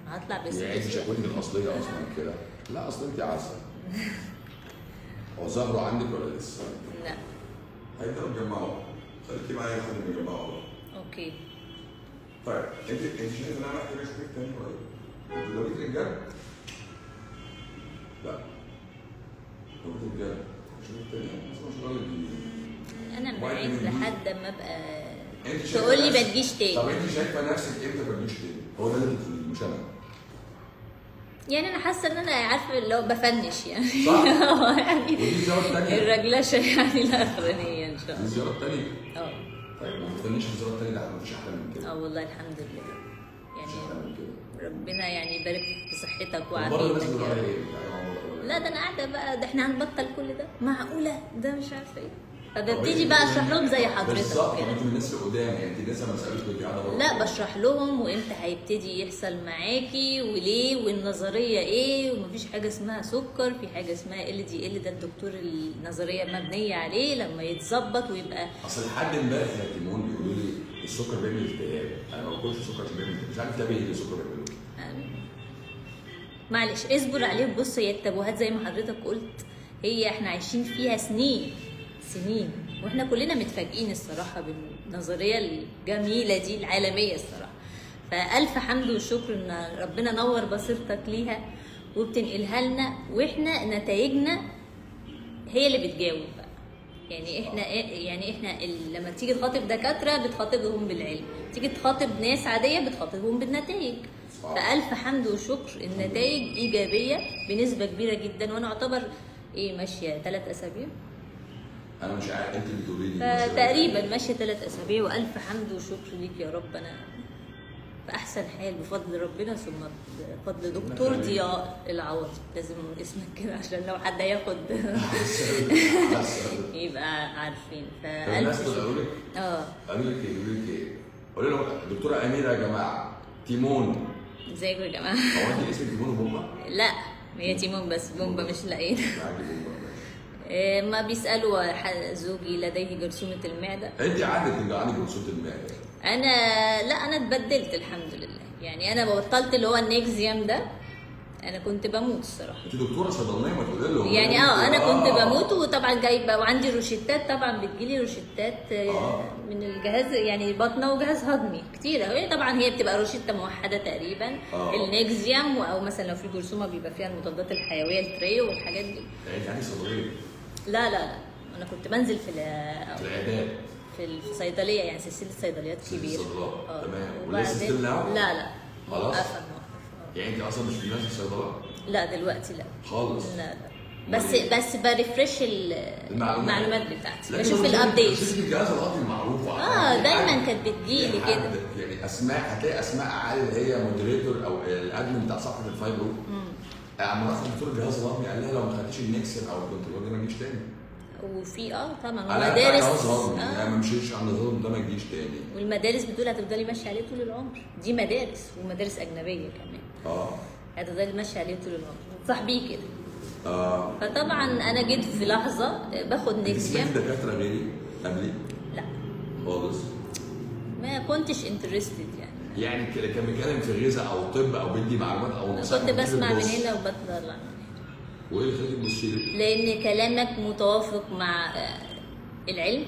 هطلع بس يعني انت شكوتك الاصليه اصلا كده لا اصل انت عسل هو ظهره عندك ولا لسه؟ لا هيقدروا يجمعوا خليكي معايا لحد ما يجمعوا اوكي طيب انت انت شايف ان انا محتاج اشوفك تاني ولا انت لو جيت رجاله لا لو جيت رجاله اشوفك تاني انا مش راجل كبير انا واحد معاك من دي. لحد ما ابقى انت شايفة تقول لي ما نفسك- تجيش طب تاني انت شايفه نفسك امتى ما تجيش تاني؟ هو ده اللي انت بتقوليه مش انا يعني انا حاسه ان انا عارفه اللي هو بفنش يعني صح. يعني ودي الزياره الثانيه الرجلشه يعني الاخرانيه ان شاء دي الله الزياره الثانيه اه طيب ما تستنيش الزياره الثانيه ده مفيش احلى من كده اه والله الحمد لله مفيش احلى يعني من كده ربنا يعني يبارك في صحتك برضه الناس وعافيتك بتقول يا عليا رب. ايه؟ يعني هو- لا ده انا قاعده بقى ده احنا هنبطل كل ده معقوله ده مش عارفه ايه فببتدي بقى اشرح لهم زي بالظبط حضرتك طب كده انت من الناس اللي قدام يعني انت لسه ما سالتك كنت قاعده بره لا بشرح لهم وامتى هيبتدي يحصل معاكي وليه والنظريه ايه ومفيش حاجه اسمها سكر في حاجه اسمها ال دي ال ده الدكتور النظريه مبنيه عليه لما يتظبط ويبقى اصل لحد امبارح يا تيمون بيقولوا لي السكر بيعمل التهاب انا ما باكلش سكر عشان بيعمل التهاب. مش عارف ده بيه السكر بيعمله معلش اصبر عليهم بص هي التابوهات زي ما حضرتك قلت هي احنا عايشين فيها سنين سنين واحنا كلنا متفاجئين الصراحه بالنظريه الجميله دي العالميه الصراحه فالف حمد وشكر ان ربنا نور بصيرتك ليها وبتنقلها لنا واحنا نتائجنا هي اللي بتجاوب بقى يعني احنا يعني احنا ال- لما تيجي تخاطب دكاتره بتخاطبهم بالعلم تيجي تخاطب ناس عاديه بتخاطبهم بالنتائج صح. فالف حمد وشكر النتائج ايجابيه بنسبه كبيره جدا وانا اعتبر ايه ماشيه ثلاث اسابيع انا مش عارف انت اللي بتقولي لي ماشية فتقريبا ازاي. ماشيه ثلاث اسابيع والف حمد وشكر ليك يا رب انا في احسن حال بفضل ربنا ثم بفضل دكتور يخليك. ضياء العوض لازم اسمك كده عشان لو حد هياخد عسل. يبقى عارفين طب الناس فالف طلعوا لك اه قالوا لك ايه قالوا لك ايه قولوا لهم دكتوره اميره يا جماعه تيمون ازيكم يا جماعه هو انت اسمك تيمون وبومبا؟ لا هي تيمون بس بومبا مش لاقيين معاكي بومبا ماشي. آه، ما بيسالوا ح- زوجي لديه جرثومه المعده انت عندك تبقى عندك جرثومه المعده انا لا انا اتبدلت الحمد لله يعني انا بطلت اللي هو النيكزيام ده انا كنت بموت الصراحه انت دكتوره صيدلانيه ما تقولي لهم يعني اه انا كنت آه. بموت وطبعا جايبه وعندي روشتات طبعا بتجيلي روشتات آه، آه. من الجهاز يعني بطنه وجهاز هضمي كتير هي طبعا هي بتبقى روشته موحده تقريبا آه. النيكزيام او مثلا لو في جرثومه بيبقى فيها المضادات الحيويه التريو والحاجات دي يعني انت عندك صيدليه لا لا لا انا كنت بنزل في ال- في العيادات في الصيدليه يعني سلسله صيدليات سلسلة كبيره صيدليات، آه. تمام. وبعدين- ولسه still now؟ لا لا خلاص؟ موقفة موقفة. يعني انت اصلا مش في ناس الصيدله لا دلوقتي لا خالص لا لا بس بس بريفرش ال- المعلومات. المعلومات بتاعتي لكن بشوف هو الابديتس شركه الجهاز الهضمي المعروفه اه يعني دايما حد- كانت بتجيلي يعني كده حد- يعني اسماء هتلاقي اسماء عالي اللي هي مودريتور او الادمن بتاع صفحه الفايبرو اما راح دكتور الجهاز الهضمي قال لها لو ما خدتيش النكسل او الكنترول ده ما تجيش تاني وفي اه طبعا انا بتاع ومدارس جهاز هضمي يعني آه. ما مشيش على النظام ده ما تجيش تاني والمدارس بتقول هتفضلي ماشيه عليه طول العمر دي مدارس ومدارس اجنبيه كمان اه هتفضلي ماشيه عليه طول العمر صاحبيه كده اه فطبعا انا جيت في لحظه آه، باخد انت نيكسيام سمعت دكاتره غيري قبلي لا خالص ما كنتش انترستد يعني يعني ك- كان بيتكلم في غذاء او طب او بيدي معلومات او أنا نصائح كنت كتير بسمع من بتبص. هنا وبطلع من هنا وايه اللي خليك تبصي لي؟ لان كلامك متوافق مع آه، العلم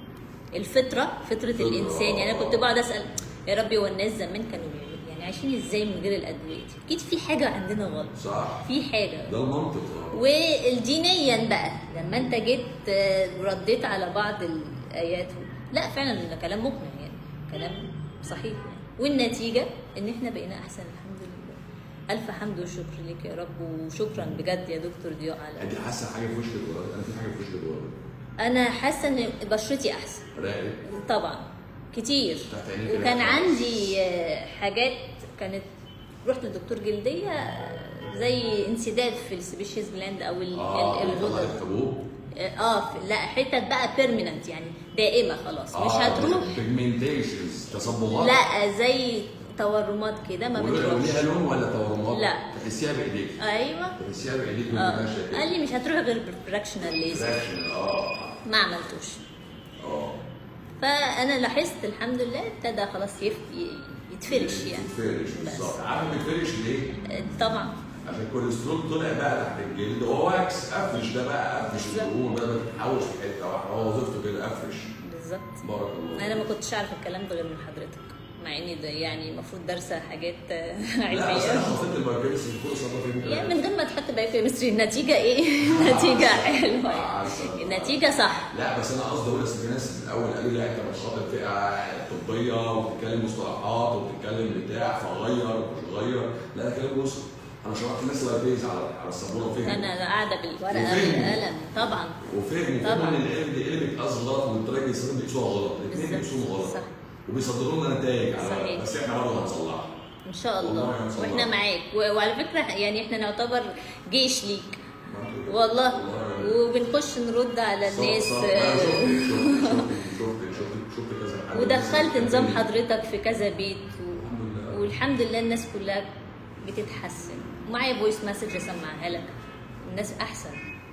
الفطره فطره الانسان يعني انا كنت بقعد اسال يا ربي هو الناس زمان كانوا يعني عايشين ازاي من غير الادويه دي اكيد في حاجه عندنا غلط صح في حاجه ده المنطق اه والدينيا بقى لما انت جيت آه، رديت على بعض الايات لا فعلا ده كلام مقنع يعني كلام صحيح يعني والنتيجه ان احنا بقينا احسن الحمد لله الف حمد وشكر لك يا رب وشكرا بجد يا دكتور ضياء على انت حاسه حاجه في وشك دلوقتي انا في حاجه في وشك دلوقتي انا حاسه ان بشرتي احسن راقد طبعا كتير تحت عينيك كده وكان خالص. عندي آه، حاجات كانت رحت لدكتور جلديه آه، زي انسداد في السبيشيز جلاند او ال- اه ال- بيطلع الغدد لك حبوب اه في- لا حتت بقى بيرمننت يعني دائمه خلاص مش هتروح بيجمنتيشنز تصبغات لا زي تورمات كده ما ولو- بتروحش وليها لون ولا تورمات؟ لا. تحسيها بايديك ايوه تحسيها بايديك وانت اه ماشيه كده قال لي مش هتروح غير بالفراكشنال ليزر فراكشن اه ما عملتوش اه فانا لاحظت الحمد لله ابتدى خلاص يف- يتفرش يعني بتتفرش بس. بالظبط عارف بتتفرش ليه؟ آه، طبعا عشان الكوليسترول طلع بقى تحت الجلد هو واكس افرش ده بقى افرش بالظبط. الدهون بدل ما تتحوش في حته واحده هو وظيفته كده افرش بالظبط بارك الله انا ما كنتش عارفه الكلام ده غير من حضرتك مع اني ده يعني المفروض دارسه حاجات آه، لا بس انا علميه حطيت البايوكيمستري فوق صدى في يعني من غير ما تحط بايوكيمستري النتيجه ايه؟ النتيجه حلوه عسل. النتيجه صح لا بس انا قصدي اقول بس في ناس في الاول قالوا لي لا انت مش خاطب فئه طبيه وبتتكلم مصطلحات وبتتكلم بتاع فغير ومش غير لا ده كلام وصل انا شرحت الناس لايبيز على على السبوره وفهم انا قاعده بالورقه وفهم. والقلم طبعا وفهم طبعا. وفهم ان العلم دي علم بيتقاس غلط والتراجل بيقيسوها غلط الاثنين بالظبط. بيقيسوهم غلط صح. وبيصدروا لنا نتائج على صحيح. بس احنا برضه هنصلحها ان شاء الله والله هنصلح. واحنا معاك و- وعلى فكره يعني احنا نعتبر جيش ليك والله وبنخش نرد على صح- الناس صح. أنا شفت شفت شفت شفت شفت كذا حاجه ودخلت نظام حضرتك حضرتك في كذا بيت و... الحمد لله. والحمد لله الناس كلها بتتحسن ومعايا فويس مسج اسمعها لك الناس احسن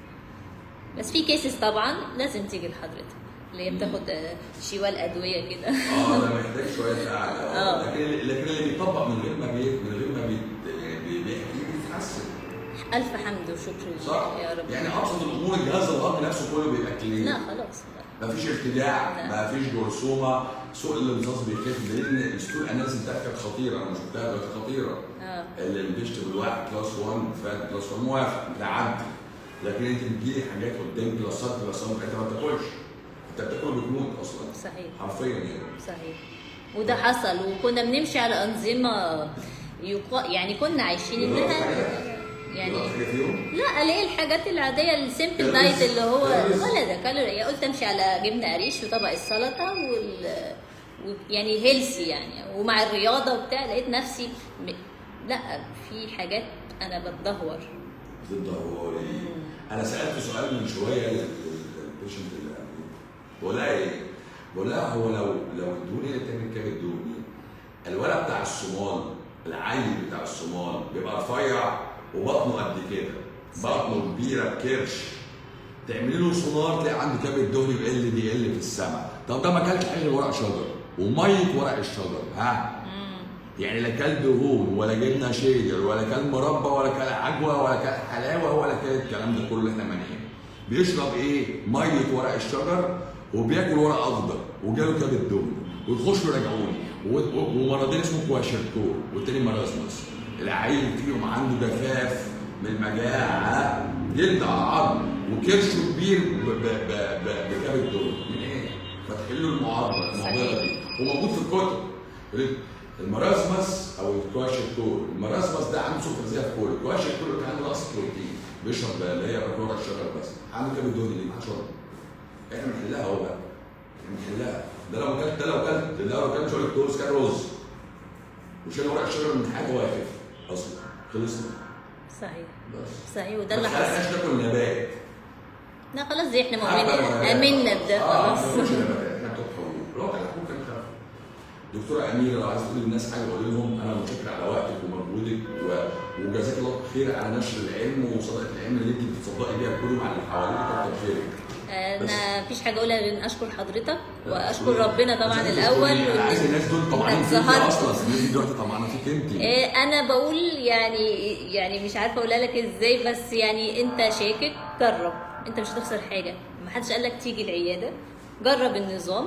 بس في كيسز طبعا لازم تيجي لحضرتك اللي هي بتاخد آه، شوال ادويه كده اه ده محتاج شويه قعده آه. لكن لكن اللي بيطبق من غير ما بي من غير ما بي يعني بي- بيحكي بيتحسن الف حمد وشكر صح؟ لله يا رب يعني ابسط الامور الجهاز الهضمي نفسه كله بيبقى كلين لا خلاص لا. مفيش ارتجاع لا. مفيش جرثومه سوء الامتصاص بيخف لان الستول اناليسيس بتاعتك كانت خطيره انا شفتها دلوقتي خطيره اه اللي الفيجيتابل واحد كلاس 1 فات كلاس 1 موافق بتعدي لكن انت بتجيلي حاجات قدام كلاسات كلاسات انت ما بتاكلش انت بتاكل بتموت اصلا صحيح حرفيا يعني صحيح وده حصل وكنا بنمشي على انظمه يقا... يعني كنا عايشين انها يعني جربت حاجه فيهم؟ لا اللي هي الحاجات العاديه السيمبل كالوريز. دايت اللي هو كالوريز. ولا ده كالوري قلت امشي على جبنه قريش وطبق السلطه وال و- يعني هيلسي يعني ومع الرياضه وبتاع لقيت نفسي م... لا في حاجات انا بتدهور ضد هواري انا سالت سؤال من شويه للبيشنت اللي قبلي بقول لها ايه؟ بقول لها هو لو لو الدهون هي اللي بتعمل كام الدهون الولد بتاع الصومال العيل بتاع الصومال بيبقى رفيع وبطنه قد كده بطنه كبيره بكرش تعملي له سونار تلاقي عنده كبد دهني بيقل بيقل في السماء طب ده ما كانش حاجه ورق شجر وميه ورق الشجر ها يعني لا كل دهون ولا جبنه شيدر ولا كل مربى ولا كل عجوه ولا كل حلاوه ولا كل الكلام ده كله اللي احنا مانعينه بيشرب ايه؟ ميه ورق الشجر وبياكل ورق اخضر وجاله كبد دهن ويخش له رجعوني و- و- ومرضين اسمه كواشركور والتاني مرازمس العيل فيهم عنده جفاف من المجاعه جلد على عظم وكرشه كبير ب- ب- ب- ب- بكبد دهن من ايه؟ فتحل له المعارضه المعضله دي وموجود في الكتب يقول لك المرازمس او الكواشيكور المرازمس ده عنده سكر زي الكول الكواشيكور كان عنده نقص بروتين بيشرب اللي هي بكوره الشجر بس عنده كام الدهن اللي معاه شرب احنا بنحلها اهو بقى احنا بنحلها ده لو كان ده لو كان ده لو كان شغل التورس كان رز وشال ورق الشجر من حاجه واقف اصلا خلصنا صحيح بس صحيح وده اللي ما حصل تخليناش ناكل نبات لا خلاص دي احنا حتى مؤمنين لو- امنا بده اه خلاص ما تاكلش نباتات احنا بتوع حقوق روح على حقوق كان خف دكتوره اميره لو عايز تقول للناس حاجه قول لهم انا متشكر على وقتك ومجهودك و... وجزاك الله خير على نشر العلم وصدقه العلم اللي انت بتصدقي بيها كل مع اللي حواليك كتر خيرك انا مفيش حاجه اقولها غير ان اشكر حضرتك واشكر ربنا طبعا الاول انا عايز الناس دول طمعانين إنك فيك ظهرت. اصلا الناس دي دلوقتي طمعانه فيك انت إيه، انا بقول يعني يعني مش عارفه اقولها لك ازاي بس يعني انت شاكك جرب انت مش هتخسر حاجه ما حدش قال لك تيجي العياده جرب النظام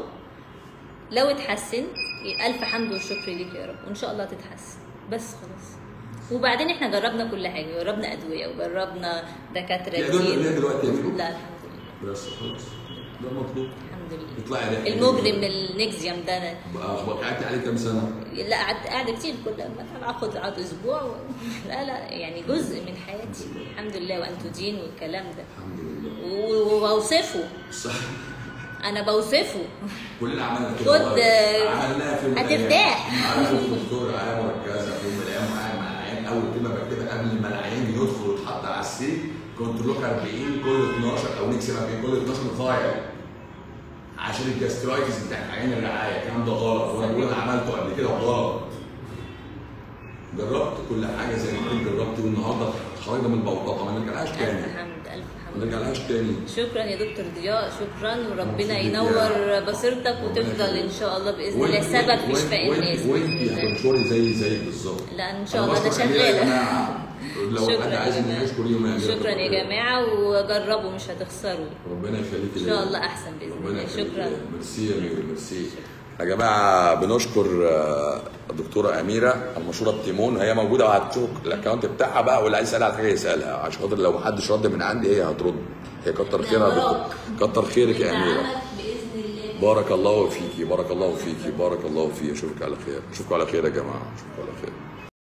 لو اتحسنت الف حمد والشكر ليك يا رب وان شاء الله تتحسن بس خلاص وبعدين احنا جربنا كل حاجه جربنا ادويه وجربنا دكاتره يا دول كتير اللي دلوقتي يعملوا لا الحمد لله بس خلاص ده المطلوب الحمد لله اطلعي رحله المجرم النكزيوم ده أنا بقى قعدت عليه كام سنه؟ لا قعدت قاعده كتير كل ما اخد اقعد اسبوع و... لا لا يعني جزء من حياتي الحمد لله وانتودين والكلام ده الحمد لله و- وبوصفه صح انا بوصفه كلنا عملنا خد، كده عملناها في يوم من هترتاح. الأيام. عارف الدكتور رعايه مركزه في يوم من الايام وقاعد مع العيان اول كلمه بكتبها قبل ما العيان يدخل ويتحط على السرير كنترول 40 كل 12 او نكسب 40 كل 12 فايل عشان الجاسترايتس بتاع عين الرعايه الكلام ده غلط وانا بقول انا عملته قبل كده غلط جربت كل حاجه زي ما كنت جربت والنهارده خرجنا من البوطه ما نرجعلهاش الف تاني حمد الف حمد ما نرجعلهاش تاني شكرا يا دكتور ضياء شكرا وربنا مبسوط بيك ينور يا- بصيرتك ربنا وتفضل ان يخليك. شاء الله باذن وانت- الله سبب في وانت- شفاء وانت- الناس وانت بإذن الله. هتنشري زي زيك بالظبط لا ان شاء أنا الله انا بشكر أميرة يا شغاله جماعه لو حد شكرا عايز يا ان جماعه يشكر يوم يا أميرة شكرا يا كتر جماعه وجربوا مش هتخسروا ربنا يخليك ان شاء الله احسن باذن ربنا الله يخليك شكرا ميرسي يا ميري ميرسي يا جماعه بنشكر آه، الدكتوره اميره المشهوره بتيمون هي موجوده وهتشوف الاكونت بتاعها بقى واللي عايز يسال على حاجه يسالها عشان خاطر لو محدش رد من عندي هي هترد هي كتر خيرها يا دكتور كتر خيرك يا اميره باذن الله بارك الله فيكي بارك الله فيكي بارك الله فيكي اشوفك على خير اشوفكم على خير يا جماعه اشوفكم على خير